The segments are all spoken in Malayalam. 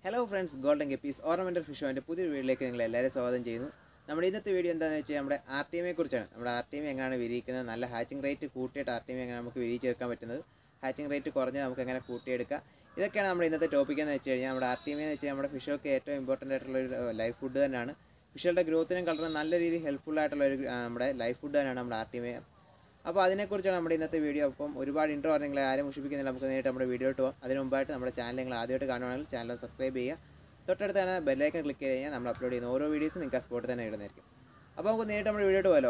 hello friends golden guppies ornamental fish ഷോൻ്റെ പുതിയൊരു വീഡിയോയിലേക്ക് നിങ്ങൾ എല്ലാവരും സ്വാഗതം ചെയ്യുന്നു നമ്മുടെ ഇന്നത്തെ വീഡിയോ എന്താണെന്ന് വെച്ചാൽ നമ്മുടെ ആർ ടി എമ്മിനെ കുറിച്ചാണ് നമ്മുടെ ആർ ടി എം എങ്ങനെയാണ് വിരിയിക്കുന്നത് നല്ല ഹാച്ചിങ് റേറ്റ് കൂട്ടിയിട്ട് ആർ ടി എം എങ്ങനെ നമുക്ക് വിരിയിച്ചെടുക്കാൻ പറ്റുന്നത് ഹാച്ചിങ് റേറ്റ് കുറഞ്ഞ് നമുക്ക് എങ്ങനെ കൂട്ടിയെടുക്കാം ഇതൊക്കെയാണ് നമ്മുടെ ഇന്നത്തെ ടോപ്പിക് എന്ന് വെച്ച് കഴിഞ്ഞാൽ നമ്മുടെ ആർ ടി എം എന്ന് വെച്ചാൽ നമ്മുടെ ഫിഷൊക്കെ ഏറ്റവും ഇമ്പോർട്ടൻ്റ് ആയിട്ടുള്ള ഒരു ലൈഫ് ഫുഡ് തന്നെയാണ് ഫിഷുകളുടെ ഗ്രോത്തിനും കളറിനും നല്ല രീതിയിൽ ഹെൽപ്ഫുൾ ആയിട്ടുള്ള ഒരു ആ, നമ്മുടെ ലൈഫ് ഫുഡ് തന്നെയാണ് നമ്മുടെ ആർ ടി എം അപ്പോൾ അതിനെക്കുറിച്ചാണ് നമ്മുടെ ഇന്നത്തെ വീഡിയോ അപ്പം ഒരുപാട് ഇൻട്രോ ആണ് നിങ്ങളെ ആരും മുഷിപ്പിക്കുന്നില്ല നമുക്ക് നേരിട്ട് നമ്മുടെ വീഡിയോ ഇട്ട് പോകാം അതിന് മുമ്പായിട്ട് നമ്മുടെ ചാനൽ നിങ്ങൾ ആദ്യമായിട്ട് കാണുവാണെങ്കിൽ ചാനൽ സബ്സ്ക്രൈബ് ചെയ്യുക തൊട്ടടുത്ത് തന്നെ ബെല്ലൈക്കൺ ക്ലിക്ക് ചെയ്ത് കഴിഞ്ഞാൽ നമ്മൾ അപ്ലോഡ് ചെയ്യുന്ന ഓരോ വീഡിയോസും നിങ്ങൾക്ക് ആ സ്പോട്ടിൽ തന്നെ ഇടുന്നതായിരിക്കും അപ്പോൾ നമുക്ക് നേരിട്ട് നമ്മുടെ വീഡിയോ ഇട്ട് പോകാലോ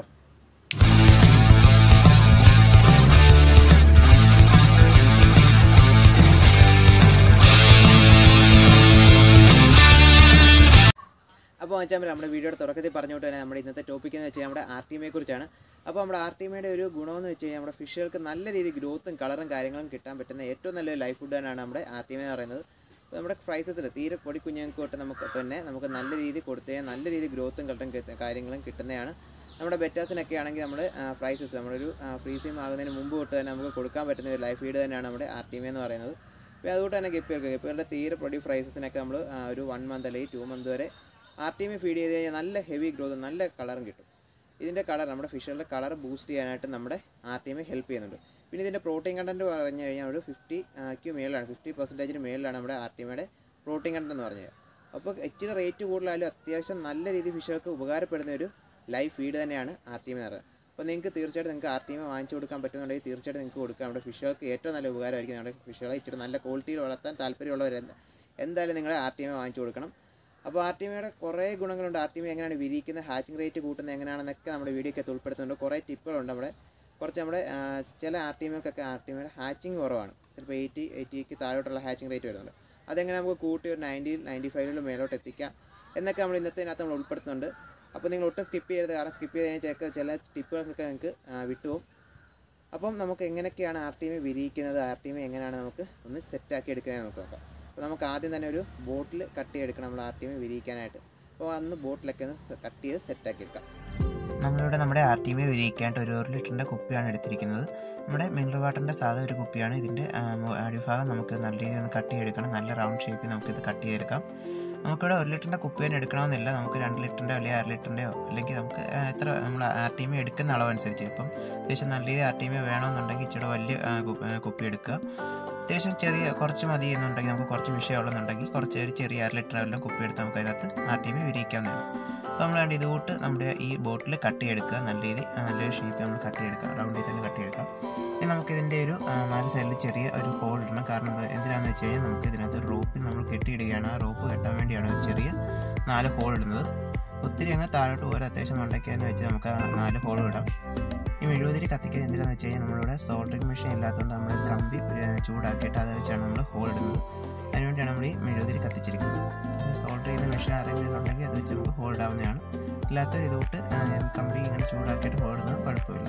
അപ്പോൾ വെച്ചാൽ നമ്മുടെ വീഡിയോയുടെ തുടക്കത്തിൽ പറഞ്ഞുകൊണ്ട് തന്നെ നമ്മുടെ ഇന്നത്തെ ടോപ്പിക് എന്ന് വെച്ചാൽ നമ്മുടെ ആർ ടി എമ്മയെ കുറിച്ചാണ് അപ്പോൾ നമ്മുടെ ആർ ടി എമ്മയുടെ ഒരു ഗുണമെന്ന് വെച്ച് കഴിഞ്ഞാൽ നമ്മുടെ ഫിഷുകൾക്ക് നല്ല രീതിയിൽ ഗ്രോത്തും കളറും കാര്യങ്ങളും കിട്ടാൻ പറ്റുന്ന ഏറ്റവും നല്ലൊരു ലൈഫ് ഫുഡ് തന്നെയാണ് നമ്മുടെ ആർ ടി എം എന്ന് പറയുന്നത് അപ്പോൾ നമ്മുടെ ഫ്രൈസസിൽ തീരെ പൊടി കുഞ്ഞുങ്ങൾക്ക് തൊട്ട് നമുക്ക് തന്നെ നമുക്ക് നല്ല രീതിയിൽ കൊടുത്തു കഴിഞ്ഞാൽ നല്ല രീതിയിൽ ഗ്രോത്തും കളറും കിട്ടുന്ന കാര്യങ്ങളും കിട്ടുന്നതാണ് നമ്മുടെ ബെറ്റാസിനൊക്കെ ആണെങ്കിൽ നമ്മൾ ഫ്രൈസസ് നമ്മളൊരു ഫ്രീസിങ് ആകുന്നതിന് മുമ്പ് തൊട്ട് തന്നെ നമുക്ക് കൊടുക്കാൻ പറ്റുന്ന ഒരു ലൈഫ് ഫീഡ് തന്നെയാണ് നമ്മുടെ ആർ ടി എം എന്ന് പറയുന്നത് അപ്പോൾ അതുകൊണ്ട് തന്നെ ഗപ്പികൾക്ക് ഗപ്പികളുടെ തീരെ പൊടി ഫ്രൈസസിനൊക്കെ നമ്മൾ ഒരു വൺ മന്ത് അല്ലെങ്കിൽ ടു മന്ത് വരെ ആർ ടി എം ഫീഡ് ചെയ്ത് കഴിഞ്ഞാൽ നല്ല ഹെവി ഗ്രോത്തും നല്ല കളറും കിട്ടും ഇതിൻ്റെ കളർ നമ്മുടെ ഫിഷുകളുടെ കളർ ബൂസ്റ്റ് ചെയ്യാനായിട്ട് നമ്മുടെ ആർ ടി എം ഹെൽപ്പ് ചെയ്യുന്നുണ്ട് പിന്നെ ഇതിൻ്റെ പ്രോട്ടീൻ കണ്ടൻറ്റ് പറഞ്ഞു കഴിഞ്ഞാൽ ഒരു ഫിഫ്റ്റി ക്യൂ മേളിലാണ് ഫിഫ്റ്റി പെർസെൻറ്റേജിന് മേളിലാണ് നമ്മുടെ ആർ ടി എമ്മയുടെ പ്രോട്ടീൻ കണ്ടൻറ്റ് എന്ന് പറഞ്ഞത് അപ്പോൾ ഇച്ചിരി റേറ്റ് കൂടുതലായാലും അത്യാവശ്യം നല്ല രീതിയിൽ ഫിഷുകൾക്ക് ഉപകാരപ്പെടുന്ന ഒരു ലൈഫ് ഫീഡ് തന്നെയാണ് ആർ ടി എം എന്ന് പറയുന്നത് അപ്പോൾ നിങ്ങൾക്ക് തീർച്ചയായിട്ടും നിങ്ങൾക്ക് ആർ ടി എം വാങ്ങിച്ചു കൊടുക്കാൻ പറ്റുന്നുണ്ടെങ്കിൽ തീർച്ചയായിട്ടും നിങ്ങൾക്ക് കൊടുക്കാം നമ്മുടെ ഫിഷുകൾക്ക് ഏറ്റവും നല്ല ഉപകാരമായിരിക്കും നമ്മുടെ ഫിഷുകളെ ഇച്ചിരി നല്ല ക്വാളിറ്റിയിൽ വളർത്താൻ താല്പര്യമുള്ളവർ എന്താ- എന്തായാലും നിങ്ങൾ ആർ ടി എം വാങ്ങിച്ചു കൊടുക്കണം അപ്പോൾ ആർ ടി എമ്മയുടെ കുറേ ഗുണങ്ങളുണ്ട് ആർ ടി എം എങ്ങനെയാണ് വിരിയിക്കുന്നത് ഹാച്ചിങ് റേറ്റ് കൂട്ടുന്നത് എങ്ങനെയാണെന്നൊക്കെ നമ്മുടെ വീഡിയോയ്ക്ക് ഉൾപ്പെടുത്തുന്നുണ്ട് കുറേ ടിപ്പുകളുണ്ട് നമ്മുടെ കുറച്ച് നമ്മുടെ ആ, ചില ആർ ടി എമ്മൊക്കെ ആർ ടി എമ്മയുടെ ഹാച്ചിങ് കുറവാണ് ചിലപ്പോൾ എയ്റ്റി എയ്റ്റിക്ക് താഴോട്ടുള്ള ഹാച്ചിങ് റേറ്റ് വരുന്നുണ്ട് അതെങ്ങനെ നമുക്ക് കൂട്ടി ഒരു നയൻറ്റിയിൽ നയൻറ്റി ഫൈവിലും മേലോട്ട് എത്തിക്കാം എന്നൊക്കെ നമ്മൾ ഇന്നത്തേനകത്ത് നമ്മൾ ഉൾപ്പെടുത്തുന്നുണ്ട് അപ്പോൾ നിങ്ങൾ ഒട്ടും സ്കിപ്പ് ചെയ്യരുത് കാരണം സ്കിപ്പ് ചെയ്ത് കഴിഞ്ഞാൽ ചില ചില ടിപ്പുകൾക്കൊക്കെ നിങ്ങൾക്ക് ആ, വിട്ടുപോകും അപ്പം നമുക്ക് എങ്ങനെയൊക്കെയാണ് ആർ ടി എം വിരിയിക്കുന്നത് ആർ ടി എം എങ്ങനെയാണ് നമുക്ക് ഒന്ന് സെറ്റാക്കി എടുക്കുന്നത് നമുക്ക് നോക്കാം അപ്പോൾ നമുക്ക് ആദ്യം തന്നെ ഒരു ബോട്ടിൽ കട്ട് ചെയ്തെടുക്കണം നമ്മൾ ആർ ടി എം വിരിയിക്കാനായിട്ട് അപ്പോൾ അന്ന് ബോട്ടിലൊക്കെ ഒന്ന് കട്ട് ചെയ്ത് സെറ്റാക്കി എടുക്കാം നമ്മളിവിടെ നമ്മുടെ ആർ ടി എമ്മെ വിരിയിക്കാനായിട്ട് ഒരു ഒരു ലിറ്ററിൻ്റെ കുപ്പിയാണ് എടുത്തിരിക്കുന്നത് നമ്മുടെ മിനറൽ വാട്ടറിൻ്റെ സാധാ ഒരു കുപ്പിയാണ് ഇതിൻ്റെ ആ, മു- അടിഭാഗം നമുക്ക് നല്ല രീതിയിൽ ഒന്ന് കട്ട് ചെയ്തെടുക്കണം നല്ല റൗണ്ട് ഷേപ്പിൽ നമുക്കിത് കട്ട് ചെയ്തെടുക്കാം നമുക്കിവിടെ ഒരു ലിറ്ററിൻ്റെ കുപ്പി തന്നെ എടുക്കണമെന്നില്ല നമുക്ക് രണ്ട് ലിറ്ററിൻ്റെ അല്ലെങ്കിൽ അര ലിറ്ററിൻ്റെയോ അല്ലെങ്കിൽ നമുക്ക് ആ, എത്ര നമ്മൾ ആർ ടി എമ്മെ എടുക്കുന്ന അളവനുസരിച്ച് ഇപ്പം അത്യാവശ്യം നല്ല രീതിയിൽ ആർ ടി എമ്മെ വേണമെന്നുണ്ടെങ്കിൽ ഇച്ചിരി വലിയ ആ, കു- ആ, കുപ്പി എടുക്കുക അത്യാവശ്യം ചെറിയ കുറച്ച് മതി എന്നുണ്ടെങ്കിൽ നമുക്ക് കുറച്ച് വിഷയമുള്ളതെന്നുണ്ടെങ്കിൽ കുറച്ച് ഒരു ചെറിയ അര ലിറ്റർ എല്ലാം കുപ്പി എടുത്ത് നമുക്ക് അതിനകത്ത് ആർ ടി എമ്മെ വിരിയിക്കാവുന്നതാണ് അപ്പോൾ നമ്മൾ വേണ്ട ഇതുകൂട്ട് നമ്മുടെ ഈ ബോട്ടിൽ കട്ട് ചെയ്തെടുക്കുക നല്ല രീതി ആ, നല്ലൊരു ഷേപ്പ് നമ്മൾ കട്ട് ചെയ്തെടുക്കുക റൗണ്ടിൽ തന്നെ കട്ട് ചെയ്തെടുക്കാം ഇനി നമുക്കിതിൻ്റെ ഒരു ആ, നാല് സൈഡിൽ ചെറിയ ഒരു ഹോൾ ഇടണം കാരണം എന്താ എന്തിനാണെന്ന് വെച്ച് കഴിഞ്ഞാൽ നമുക്ക് ഇതിനകത്ത് ഒരു റോപ്പിൽ നമ്മൾ കെട്ടിയിടുകയാണ് ആ റോപ്പ് കെട്ടാൻ വേണ്ടിയാണ് ഒരു ചെറിയ നാല് ഹോൾ ഇടുന്നത് ഒത്തിരി അങ്ങ് താഴോട്ട് പോലെ അത്യാവശ്യം മണ്ടയ്ക്കാൻ വെച്ച് നമുക്ക് ആ നാല് ഹോൾ ഇടാം ഈ മെഴുകുതിരി കത്തിക്കുന്നത് എന്തിനാണെന്ന് വെച്ച് കഴിഞ്ഞാൽ നമ്മളിവിടെ സോൾഡറിങ് മെഷീൻ ഇല്ലാത്തതുകൊണ്ട് നമ്മൾ കമ്പി ഒരു ചൂടാക്കിയിട്ട് അത് വെച്ചാണ് നമ്മൾ ഹോൾ ഇടുന്നത് അതിനുവേണ്ടിയാണ് നമ്മൾ ഈ മെഴുകുതിരി കത്തിച്ചിരിക്കുന്നത് സോൾഡർ ചെയ്യുന്ന മെഷീൻ ആരെങ്കിലും ഉണ്ടെങ്കിൽ അത് വെച്ച് നമുക്ക് ഹോൾ ഇടാവുന്നതാണ് ഇല്ലാത്തൊരു ഇതുകൊണ്ട് കമ്പി ഇങ്ങനെ ചൂടാക്കിയിട്ട് ഹോൾ ഇടുന്നത് കുഴപ്പമില്ല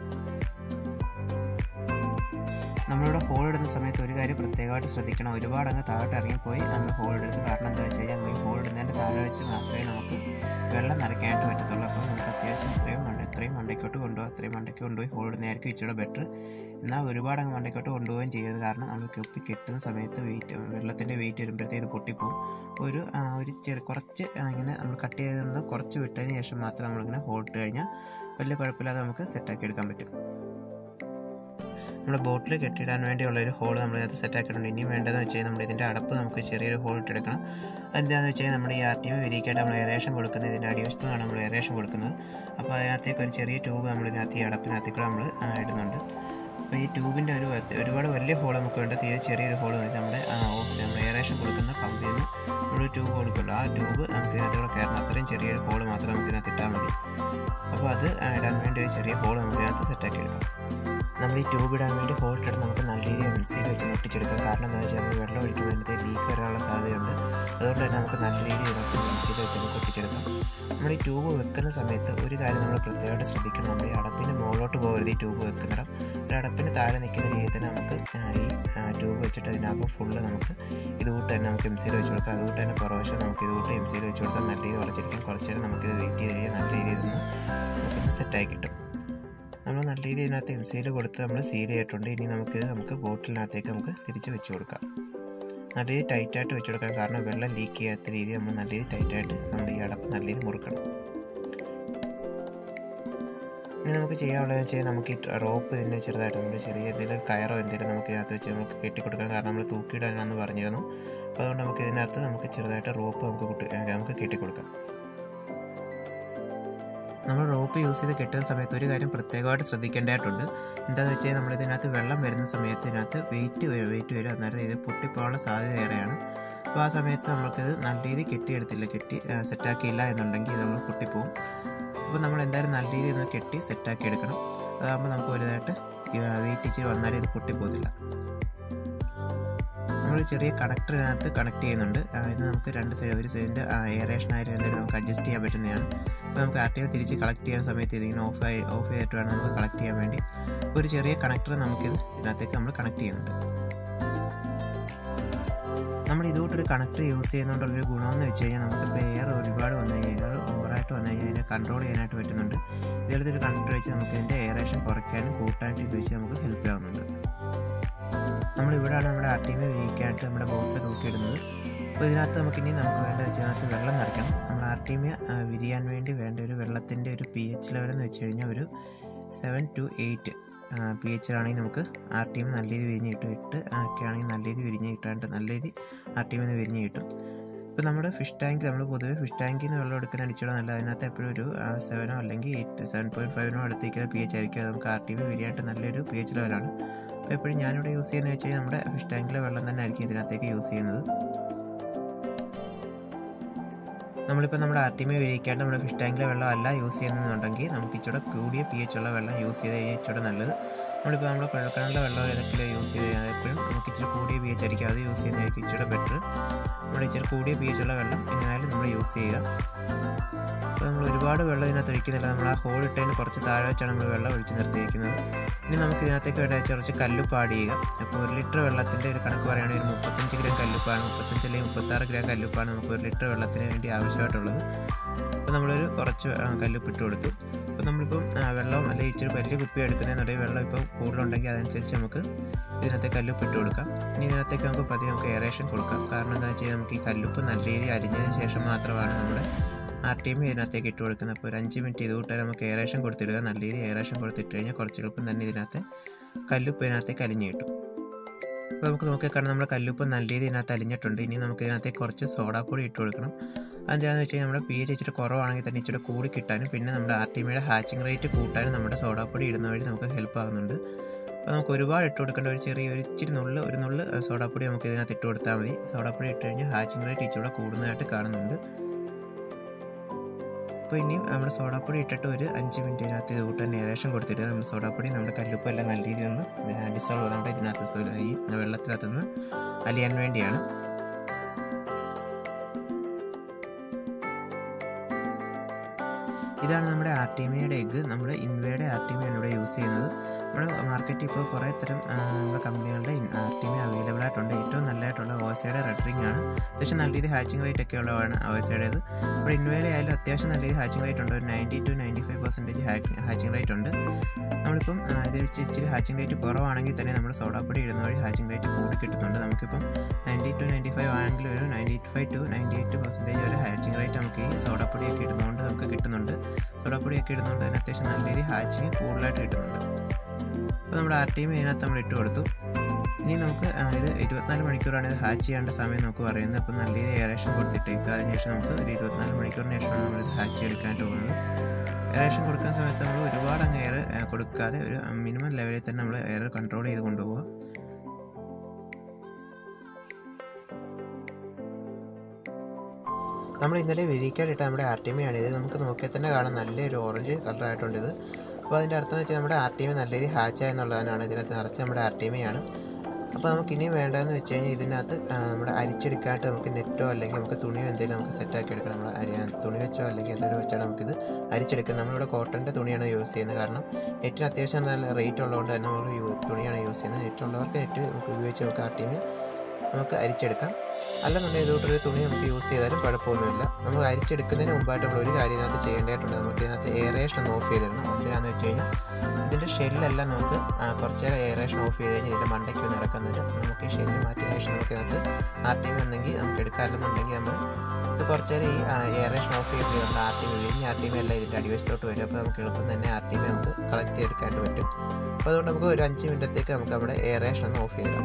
നമ്മളിവിടെ ഹോൾ ഇടുന്ന സമയത്ത് ഒരു കാര്യം പ്രത്യേകമായിട്ട് ശ്രദ്ധിക്കണം ഒരുപാട് അങ്ങ് താഴോട്ട് ഇറങ്ങിപ്പോയി നമ്മൾ ഹോൾ ഇടരുത് കാരണം എന്താ വെച്ച് കഴിഞ്ഞാൽ നമ്മൾ ഈ ഹോൾ ഇടുന്നതിൻ്റെ താഴെ വെച്ച് മാത്രമേ നമുക്ക് വെള്ളം നിറയ്ക്കാനായിട്ട് പറ്റത്തുള്ളൂ അപ്പോൾ നമുക്ക് അത്യാവശ്യം ഇത്രയും മണ്ട ഇത്രയും മണ്ടയ്ക്കോട്ട് കൊണ്ടുപോകും അത്രയും മണ്ടയ്ക്ക് കൊണ്ടുപോയി ഹോൾ ഇടുന്നതായിരിക്കും ഇച്ചിരി ബെറ്റർ എന്നാൽ ഒരുപാട് അങ്ങ് മണ്ടയ്ക്കോട്ട് കൊണ്ടുപോവുകയും ചെയ്യരുത് കാരണം നമ്മൾ കുപ്പി കെട്ടുന്ന സമയത്ത് വെയിറ്റ് വെള്ളത്തിൻ്റെ വെയിറ്റ് വരുമ്പോഴത്തേക്ക് ഇത് പൊട്ടിപ്പോവും ഒരു ആ, ഒരു ചെറിയ കുറച്ച് ആ, ഇങ്ങനെ നമ്മൾ കട്ട് ചെയ്തത് കുറച്ച് വിട്ടതിന് ശേഷം മാത്രം നമ്മളിങ്ങനെ ഹോൾ ഇട്ട് കഴിഞ്ഞാൽ വലിയ കുഴപ്പമില്ലാതെ നമുക്ക് സെറ്റാക്കി എടുക്കാൻ പറ്റും നമ്മുടെ ബോട്ടിൽ കെട്ടിയിടാൻ വേണ്ടിയുള്ള ഒരു ഹോൾ നമ്മൾ അത് സെറ്റാക്കിയിട്ടുണ്ട് ഇനി വേണ്ടതെന്ന് വെച്ച് കഴിഞ്ഞാൽ നമ്മൾ ഇതിൻ്റെ അടപ്പ് നമുക്ക് ചെറിയൊരു ഹോൾ ഇട്ടെടുക്കണം എന്താണെന്ന് വെച്ച് കഴിഞ്ഞാൽ നമ്മുടെ ഈ ആർ ടി എം വിരിക്കായിട്ട് നമ്മൾ എറേഷൻ കൊടുക്കുന്നത് ഇതിൻ്റെ അടിവശത്താണ് നമ്മൾ എറേഷൻ കൊടുക്കുന്നത് അപ്പോൾ അതിനകത്തേക്ക് ഒരു ചെറിയ ട്യൂബ് നമ്മൾ ഇതിനകത്ത് ഈ അടപ്പിനകത്തേക്ക് കൂടെ നമ്മൾ ആ, ഇടുന്നുണ്ട് അപ്പോൾ ഈ ട്യൂബിൻ്റെ ഒരു വ്യത്യ- ഒരുപാട് വലിയ ഹോൾ നമുക്ക് വേണ്ട തീരെ ചെറിയൊരു ഹോൾ മതി നമ്മുടെ ഓക്സിജൻ നമ്മൾ എയറേഷൻ കൊടുക്കുന്ന പമ്പിൽ നിന്ന് നമ്മളൊരു ട്യൂബ് കൊടുക്കുമല്ലോ ആ ട്യൂബ് നമുക്ക് ഇതിനകത്തൂടെ കയറണം അത്രയും ചെറിയൊരു ഹോൾ മാത്രം നമുക്ക് ഇതിനകത്ത് ഇട്ടാൽ മതി അപ്പോൾ അത് ആ, ഇടാൻ വേണ്ടി ഒരു ചെറിയ ഹോൾ നമുക്ക് ഇതിനകത്ത് സെറ്റാക്കി എടുക്കാം നമ്മൾ ഈ ട്യൂബ് ഇടാൻ വേണ്ടി ഹോൾ ഇട്ടിട്ട് നമുക്ക് നല്ല രീതിയിൽ മിക്സിയിൽ വെച്ച് ഒട്ടിച്ചെടുക്കണം കാരണം എന്താ വെച്ചാൽ നമ്മൾ വെള്ളം ഒഴിക്കുമ്പോഴത്തെ ലീക്ക് വരാനുള്ള സാധ്യതയുണ്ട് അതുകൊണ്ട് തന്നെ നമുക്ക് നല്ല രീതിയിൽ ഇതിനകത്ത് മിക്സിയിൽ വെച്ച് നമുക്ക് ഒട്ടിച്ചെടുക്കാം നമ്മൾ ഈ ട്യൂബ് വെക്കുന്ന സമയത്ത് ഒരു കാര്യം നമ്മൾ പ്രത്യേകമായിട്ട് ശ്രദ്ധിക്കണം നമ്മൾ ഈ അടപ്പിന് മുകളിലോട്ട് പോകരുത് ഈ ട്യൂബ് വെക്കുന്നിടം ഒരു അടപ്പിന് താഴെ നിൽക്കുന്ന രീതിയിൽ തന്നെ നമുക്ക് ആ, ഈ ട്യൂബ് വെച്ചിട്ട് ഇതിനകം ഫുള്ള് നമുക്ക് ഇതുകൂട്ട് തന്നെ നമുക്ക് എം സിയിൽ വെച്ച് കൊടുക്കാം അതുകൂട്ട് തന്നെ പുറവശം നമുക്ക് ഇതുകൂട്ട് എം സിയിൽ വെച്ച് കൊടുത്താൽ നല്ല രീതിയിൽ ഉളച്ചിരിക്കും കുറച്ച് നേരം നമുക്കിത് വെയിറ്റ് ചെയ്ത് കഴിഞ്ഞാൽ നല്ല രീതിയിൽ നിന്ന് നമുക്കൊന്ന് സെറ്റായി കിട്ടും നമ്മൾ നല്ല രീതിയിൽ ഇതിനകത്ത് എം സിയിൽ കൊടുത്ത് നമ്മൾ സീൽ ചെയ്തിട്ടുണ്ട് ഇനി നമുക്ക് നമുക്ക് ബോട്ടിലിനകത്തേക്ക് നമുക്ക് തിരിച്ച് വെച്ച് കൊടുക്കാം നല്ല രീതിയിൽ ടൈറ്റായിട്ട് വെച്ച് കൊടുക്കണം കാരണം വെള്ളം ലീക്ക് ചെയ്യാത്ത രീതിയിൽ നമ്മൾ നല്ല രീതിയിൽ ടൈറ്റായിട്ട് നമ്മുടെ ഈ അടപ്പ് നല്ല രീതിയിൽ മുറുക്കണം ഇനി നമുക്ക് ചെയ്യാനുള്ളതെന്ന് വെച്ചാൽ നമുക്ക് ഈ റോപ്പ് ഇതിൻ്റെ ചെറുതായിട്ട് നമ്മൾ ചെറിയ എന്തെങ്കിലും കയറോ എന്തെങ്കിലും നമുക്ക് ഇതിനകത്ത് വെച്ച് നമുക്ക് കെട്ടിക്കൊടുക്കണം കാരണം നമ്മൾ തൂക്കിയിടാനാണെന്ന് പറഞ്ഞിരുന്നു അപ്പോൾ അതുകൊണ്ട് നമുക്ക് ഇതിനകത്ത് നമുക്ക് ചെറുതായിട്ട് റോപ്പ് നമുക്ക് കുട്ടി നമുക്ക് കെട്ടിക്കൊടുക്കാം നമ്മൾ റോപ്പ് യൂസ് ചെയ്ത് കെട്ടുന്ന സമയത്ത് ഒരു കാര്യം പ്രത്യേകമായിട്ട് ശ്രദ്ധിക്കേണ്ടതായിട്ടുണ്ട് എന്താണെന്ന് വെച്ചാൽ നമ്മൾ ഇതിനകത്ത് വെള്ളം വരുന്ന സമയത്ത് ഇതിനകത്ത് വെയിറ്റ് വെയിറ്റ് വരും അന്നേരം ഇത് പൊട്ടിപ്പോകാനുള്ള സാധ്യത ഏറെയാണ് അപ്പോൾ ആ സമയത്ത് നമുക്കിത് നല്ല രീതിയിൽ കെട്ടിയെടുത്തില്ല കെട്ടി സെറ്റാക്കിയില്ല എന്നുണ്ടെങ്കിൽ ഇത് നമ്മൾ പൊട്ടിപ്പോവും അപ്പോൾ നമ്മൾ എന്തായാലും നല്ല രീതിയിൽ ഒന്ന് കെട്ടി സെറ്റാക്കി എടുക്കണം അതാകുമ്പോൾ നമുക്ക് വലുതായിട്ട് വെയിറ്റ് ഇച്ചിരി വന്നാലും ഇത് പൊട്ടിപ്പോകത്തില്ല നമ്മൾ ചെറിയ കണക്ടറിനകത്ത് കണക്ട് ചെയ്യുന്നുണ്ട് ഇത് നമുക്ക് രണ്ട് സൈഡ് ഒരു സൈഡിൻ്റെ എയറേഷൻ ആയാലും എന്തായാലും നമുക്ക് അഡ്ജസ്റ്റ് ചെയ്യാൻ പറ്റുന്നതാണ് അപ്പോൾ നമുക്ക് ആർ ടി തിരിച്ച് കളക്ട് ചെയ്യാൻ സമയത്ത് ഇതിങ്ങനെ ഓഫ് ആയി ഓഫ് ചെയ്തിട്ട് വേണം നമുക്ക് കളക്ട് ചെയ്യാൻ വേണ്ടി ഒരു ചെറിയ കണക്ടർ നമുക്കിത് ഇതിനകത്തേക്ക് നമ്മൾ കണക്ട് ചെയ്യുന്നുണ്ട് നമ്മൾ ഇതുകൊണ്ടൊരു കണക്ടർ യൂസ് ചെയ്യുന്നതുകൊണ്ടുള്ളൊരു ഗുണമെന്ന് വെച്ച് കഴിഞ്ഞാൽ നമുക്കിപ്പോൾ എയർ ഒരുപാട് വന്നു കഴിഞ്ഞാൽ എയർ ഓവറായിട്ട് വന്നു കഴിഞ്ഞാൽ അതിനെ കൺട്രോൾ ചെയ്യാനായിട്ട് പറ്റുന്നുണ്ട് ഇതേപോലത്തെ ഒരു കണക്ടർ വെച്ച് നമുക്ക് ഇതിൻ്റെ എയറേഷൻ കുറയ്ക്കാനും കൂട്ടാനായിട്ട് ഇത് വെച്ച് നമുക്ക് ഹെൽപ്പ് ആവുന്നുണ്ട് നമ്മളിവിടെയാണ് നമ്മുടെ ആർ ടി എം വിരിക്കാനായിട്ട് നമ്മുടെ ബോട്ടിൽ തൂക്കിയിടുന്നത് അപ്പോൾ ഇതിനകത്ത് നമുക്കിനി നമുക്ക് വേണ്ട ഇതിനകത്ത് വെള്ളം നിറയ്ക്കണം നമ്മൾ ആർ ടി എം വിരിയാൻ വേണ്ടി വേണ്ട ഒരു വെള്ളത്തിൻ്റെ ഒരു പി എച്ച് ലെവൽ എന്ന് വെച്ച് കഴിഞ്ഞാൽ ഒരു സെവൻ ടു എയ്റ്റ് പി എച്ചിലാണെങ്കിൽ നമുക്ക് ആർ ടി എം നല്ല രീതിയിൽ വിരിഞ്ഞ് കിട്ടും എട്ട് ഒക്കെ ആണെങ്കിൽ നല്ല രീതിയിൽ വിരിഞ്ഞ് കിട്ടാണ്ട് നല്ല രീതിയിൽ ആർ ടി എമ്മിൽ വിരിഞ്ഞ് കിട്ടും ഇപ്പോൾ നമ്മുടെ ഫിഷ് ടാങ്ക് നമ്മൾ പൊതുവേ ഫിഷ് ടാങ്കിൽ നിന്ന് വെള്ളം എടുക്കുന്ന അടിച്ചോടെ നല്ല അതിനകത്ത് എപ്പോഴും ഒരു സെവനോ അല്ലെങ്കിൽ എയ്റ്റ് സെവൻ പോയിൻറ്റ് ഫൈവിനോ അടുത്തേക്ക് പി എച്ച് ആയിരിക്കും അത് നമുക്ക് ആർ ടി എം വിരിയാനായിട്ട് നല്ലൊരു പി എച്ച് ലെവലാണ് അപ്പോൾ എപ്പോഴും ഞാനിവിടെ യൂസ് ചെയ്യുന്നത് വെച്ച് കഴിഞ്ഞാൽ നമ്മുടെ ഫിഷ് ടാങ്കിലെ വെള്ളം തന്നെ ആയിരിക്കും ഇതിനകത്തേക്ക് യൂസ് ചെയ്യുന്നത് നമ്മളിപ്പോൾ നമ്മുടെ ആർ ടി എം വിരിക്കാണ്ട് നമ്മുടെ ഫിഷ് ടാങ്കിലെ വെള്ളം അല്ല യൂസ് ചെയ്യുന്നതെന്നുണ്ടെങ്കിൽ നമുക്ക് ഇച്ചിരി കൂടിയ പി എച്ച് ഉള്ള വെള്ളം യൂസ് ചെയ്ത് കഴിഞ്ഞാൽ ഇച്ചിരി നല്ലത് നമ്മളിപ്പോൾ നമ്മുടെ കുഴൽക്കിണറിലെ വെള്ളം ഏതൊക്കെ യൂസ് ചെയ്ത് കഴിഞ്ഞാൽ എപ്പോഴും നമുക്ക് ഇച്ചിരി കൂടിയ പി എച്ച് ആയിരിക്കും അത് യൂസ് ചെയ്യുന്നതായിരിക്കും ഇച്ചിരി ബെറ്റർ നമ്മുടെ ഇച്ചിരി കൂടിയ പി എച്ച് ഉള്ള വെള്ളം എങ്ങനെയായാലും നമ്മൾ യൂസ് ചെയ്യുക അപ്പോൾ നമ്മൾ ഒരുപാട് വെള്ളം ഇതിനകത്ത് ഒഴിക്കുന്നില്ല നമ്മൾ ആ ഹോൾ ഇട്ടതിന് കുറച്ച് താഴെ വെച്ചാണ് നമ്മൾ വെള്ളം ഒഴിച്ച് നിർത്തിയിരിക്കുന്നത് ഇനി നമുക്ക് ഇതിനകത്തേക്ക് വേണ്ട കുറച്ച് കല്ലുപ്പ് ആഡ് ചെയ്യുക അപ്പോൾ ഒരു ലിറ്റർ വെള്ളത്തിൻ്റെ ഒരു കണക്ക് പറയുകയാണെങ്കിൽ ഒരു മുപ്പത്തഞ്ച് ഗ്രാം കല്ലുപ്പാണ് മുപ്പത്തഞ്ച് അല്ലെങ്കിൽ മുപ്പത്താറ് ഗ്രാം കല്ലുപ്പാണ് നമുക്ക് ഒരു ലിറ്റർ വെള്ളത്തിന് വേണ്ടി ആവശ്യമായിട്ടുള്ളത് അപ്പോൾ നമ്മളൊരു കുറച്ച് കല്ലുപ്പ് ഇട്ട് കൊടുത്തു അപ്പോൾ നമ്മളിപ്പം വെള്ളം അല്ലെങ്കിൽ ഇച്ചിരി വലിയ കുപ്പി എടുക്കുന്നതെന്നുണ്ടെങ്കിൽ വെള്ളം ഇപ്പോൾ കൂടുതലുണ്ടെങ്കിൽ അതനുസരിച്ച് നമുക്ക് ഇതിനകത്തേക്ക് കല്ലുപ്പ് ഇട്ട് കൊടുക്കാം ഇനി ഇതിനകത്തേക്ക് നമുക്ക് പതിയെ നമുക്ക് എയറേഷൻ കൊടുക്കാം കാരണം എന്താ വെച്ചാൽ നമുക്ക് ഈ കല്ലുപ്പ് നല്ല രീതിയിൽ അരിഞ്ഞതിന് ശേഷം മാത്രമാണ് നമ്മുടെ ആർ ടി എം ഇതിനകത്തേക്ക് ഇട്ട് കൊടുക്കുന്നത് അപ്പോൾ ഒരു അഞ്ച് മിനിറ്റ് ഇത് കൂട്ടാൻ നമുക്ക് എയറേഷൻ കൊടുത്തിടുക നല്ല രീതിയിൽ എയറേഷൻ കൊടുത്തിട്ട് കഴിഞ്ഞാൽ കുറച്ച് എളുപ്പം തന്നെ ഇതിനകത്ത് കല്ലുപ്പ് ഇതിനകത്തേക്ക് അലിഞ്ഞ് കിട്ടും അപ്പോൾ നമുക്ക് നോക്കിക്കാണാം നമ്മുടെ കല്ലുപ്പ് നല്ല രീതിയിൽ ഇതിനകത്ത് അലിഞ്ഞിട്ടുണ്ട് ഇനി നമുക്ക് ഇതിനകത്തേക്ക് കുറച്ച് സോഡാപ്പൊടി ഇട്ട് കൊടുക്കണം അതെന്താണെന്ന് വെച്ച് കഴിഞ്ഞാൽ നമ്മുടെ പി എച്ച് ഇച്ചിരി കുറവാണെങ്കിൽ തന്നെ ഇച്ചിരി കൂടി കിട്ടാനും പിന്നെ നമ്മുടെ ആർ ടി എമ്മിയുടെ ഹാച്ചിങ് റേറ്റ് കൂട്ടാനും നമ്മുടെ സോഡാപ്പൊടി ഇടുന്ന വഴി നമുക്ക് ഹെൽപ്പ് ആകുന്നുണ്ട് അപ്പോൾ നമുക്ക് ഒരുപാട് ഇട്ട് കൊടുക്കേണ്ട ഒരു ചെറിയ ഒരു ഇച്ചിരി നുള്ള് ഒരു നുള്ള് സോഡാപ്പൊടി നമുക്ക് ഇതിനകത്ത് ഇട്ട് കൊടുത്താൽ മതി സോഡാപ്പൊടി ഇട്ട് കഴിഞ്ഞാൽ ഹാച്ചിങ് റേറ്റ് ഇച്ചിരി കൂടുന്നതായിട്ട് കാണുന്നുണ്ട് അപ്പോൾ ഇനിയും നമ്മുടെ സോഡാപ്പൊടി ഇട്ടിട്ട് ഒരു അഞ്ച് മിനിറ്റ് ഇതിനകത്ത് ഇത് കൂട്ടാൻ ഏകദേശം കൊടുത്തിട്ട് നമ്മുടെ സോഡാപ്പൊടി നമ്മുടെ കല്ലുപ്പ് എല്ലാം നല്ല രീതിയിൽ ഒന്ന് ഡിസോൾവ് നമ്മുടെ ഇതിനകത്ത് ഈ വെള്ളത്തിനകത്തുനിന്ന് അലിയാൻ വേണ്ടിയാണ് ഇതാണ് നമ്മുടെ ആർ ടി എമ്മയുടെ എഗ്ഗ് നമ്മൾ ഇൻവയുടെ ആർ ടി എമ്മയാണ് ഇവിടെ യൂസ് ചെയ്യുന്നത് നമ്മുടെ മാർക്കറ്റിൽ ഇപ്പോൾ കുറേ തരം നമ്മുടെ കമ്പനികളുടെ ആർ ടി എം അവൈലബിൾ ആയിട്ടുണ്ട് ഏറ്റവും നല്ലതായിട്ടുള്ള ഓസയുടെ റെഡ് റിംഗ് ആണ് അത്യാവശ്യം നല്ല രീതിയിൽ ഹാച്ചിങ് റേറ്റ് ഒക്കെ ഉള്ളതാണ് ഓസയുടേത് ഇവിടെ ഇൻവയുടെ ആയാലും അത്യാവശ്യം നല്ല രീതിയിൽ ഹാച്ചിങ് റേറ്റ് ഉണ്ട് ഒരു ninety to ninety five percentage hatching rate ഉണ്ട് നമ്മളിപ്പം ഇത് വെച്ച് ഇച്ചിരി ഹാച്ചിങ് റേറ്റ് കുറവാണെങ്കിൽ തന്നെ നമ്മൾ സോഡാപ്പൊടി ഇടുന്ന വഴി ഹാച്ചിങ് റേറ്റ് കൂടി കിട്ടുന്നുണ്ട് നമുക്കിപ്പം നയൻറ്റി ടു നയൻറ്റി ഫൈവ് ആണെങ്കിൽ ഒരു ninety five to ninety eight percentage വരെ ഹാച്ചിങ് റേറ്റ് നമുക്ക് ഈ സോഡാപ്പൊടിയൊക്കെ ഇടുന്നതുകൊണ്ട് നമുക്ക് കിട്ടുന്നുണ്ട് സോഡാപ്പൊടിയൊക്കെ ഇടുന്നതുകൊണ്ട് തന്നെ അത്യാവശ്യം നല്ല രീതിയിൽ ഹാച്ചിങ് കൂടുതലായിട്ട് കിട്ടുന്നുണ്ട് അപ്പോൾ നമ്മുടെ ആർ ടി എം ഇതിനകത്ത് നമ്മൾ ഇട്ട് കൊടുത്തു ഇനി നമുക്ക് ഇത് ഇരുപത്തിനാല് മണിക്കൂറാണ് ഇത് ഹാച്ച് ചെയ്യേണ്ട സമയം നമുക്ക് പറയുന്നത് അപ്പോൾ നല്ല രീതിയിൽ എയറേഷൻ കൊടുത്തിട്ടേക്കുക അതിനുശേഷം നമുക്ക് ഒരു ഇരുപത്തിനാല് മണിക്കൂറിന് ശേഷമാണ് നമ്മളിത് ഹാച്ച് ചെയ്തെടുക്കാനായിട്ട് പോകുന്നത് എയറേഷൻ കൊടുക്കുന്ന സമയത്ത് നമ്മൾ ഒരുപാട് അങ്ങ് എയർ കൊടുക്കാതെ ഒരു മിനിമം ലെവലിൽ തന്നെ നമ്മൾ എയർ കൺട്രോൾ ചെയ്ത് കൊണ്ടുപോകുക നമ്മൾ ഇന്നലെ വിരിക്കാനിട്ട നമ്മുടെ ആർ ടി എമ്മിയാണ് ഇത് നമുക്ക് നോക്കിയാൽ തന്നെ കാണാം നല്ലൊരു ഓറഞ്ച് കളറായിട്ടുണ്ട് ഇത് അപ്പോൾ അതിൻ്റെ അർത്ഥം എന്ന് വെച്ചാൽ നമ്മുടെ ആർ ടി എം നല്ല രീതിയിൽ ഹാച്ച് ആയെന്നുള്ളതാണ് ഇതിനകത്ത് നിറച്ച് നമ്മുടെ ആർ ടി എമ്മിയാണ് അപ്പോൾ നമുക്ക് ഇനി വേണ്ടതെന്ന് വെച്ച് കഴിഞ്ഞാൽ ഇതിനകത്ത് നമ്മുടെ അരിച്ചെടുക്കാനായിട്ട് നമുക്ക് നെറ്റോ അല്ലെങ്കിൽ നമുക്ക് തുണിയോ എന്തെങ്കിലും നമുക്ക് സെറ്റാക്കി എടുക്കണം നമ്മൾ അരി തുണി വെച്ചോ അല്ലെങ്കിൽ എന്തെങ്കിലും വെച്ചാൽ നമുക്കിത് അരിച്ചെടുക്കാം നമ്മളിവിടെ കോട്ടൻ്റെ തുണിയാണ് യൂസ് ചെയ്യുന്നത് കാരണം നെറ്റിന് അത്യാവശ്യം നല്ല റേറ്റ് ഉള്ളതുകൊണ്ട് തന്നെ നമ്മൾ തുണിയാണ് യൂസ് ചെയ്യുന്നത് നെറ്റ് ഉള്ളവർക്ക് നെറ്റ് നമുക്ക് ഉപയോഗിച്ച് നമുക്ക് ആർ ടി എം നമുക്ക് അരിച്ചെടുക്കാം അല്ലെന്നുണ്ടെങ്കിൽ ഇതുകൊണ്ടൊരു തുണി നമുക്ക് യൂസ് ചെയ്താലും കുഴപ്പമൊന്നുമില്ല നമ്മൾ അരിച്ചെടുക്കുന്നതിന് മുമ്പായിട്ട് നമ്മൾ ഒരു കാര്യം ഇതിനകത്ത് ചെയ്യേണ്ടതായിട്ടുണ്ട് നമുക്ക് ഇതിനകത്ത് എയറേഷൻ ഒന്ന് ഓഫ് ചെയ്തിടണം എന്തിനാന്ന് വെച്ച് കഴിഞ്ഞാൽ ഇതിൻ്റെ ഷെല്ലെല്ലാം നമുക്ക് ആ, കുറച്ച് നേരം എയറേഷൻ ഓഫ് ചെയ്ത് കഴിഞ്ഞ് ഇതിൻ്റെ മണ്ടയ്ക്ക് ഒന്ന് ഇറക്കുന്നുണ്ട് നമുക്ക് ഈ ഷെല്ല് മാറ്റിയതിന് ശേഷം നമുക്ക് ഇതിനകത്ത് ആർ ടി വി ഒന്നെങ്കിൽ നമുക്ക് എടുക്കാറില്ലെന്നുണ്ടെങ്കിൽ നമ്മൾ ഇത് കുറച്ച് നേരം ഈ എയറേഷൻ ഓഫ് ചെയ്ത് നമ്മുടെ ആർ ടി വി വിരിഞ്ഞ് ആർ ടി വി എല്ലാം ഇതിൻ്റെ അടിവശത്തോട്ട് വരും അപ്പോൾ നമുക്ക് എളുപ്പം തന്നെ ആർ ടി വി നമുക്ക് കളക്ട് ചെയ്തെടുക്കാനായിട്ട് പറ്റും അപ്പോൾ അതുകൊണ്ട് നമുക്ക് ഒരു അഞ്ച് മിനിറ്റത്തേക്ക് നമുക്ക് നമ്മുടെ എയറേഷൻ ഒന്ന് ഓഫ് ചെയ്തിടാം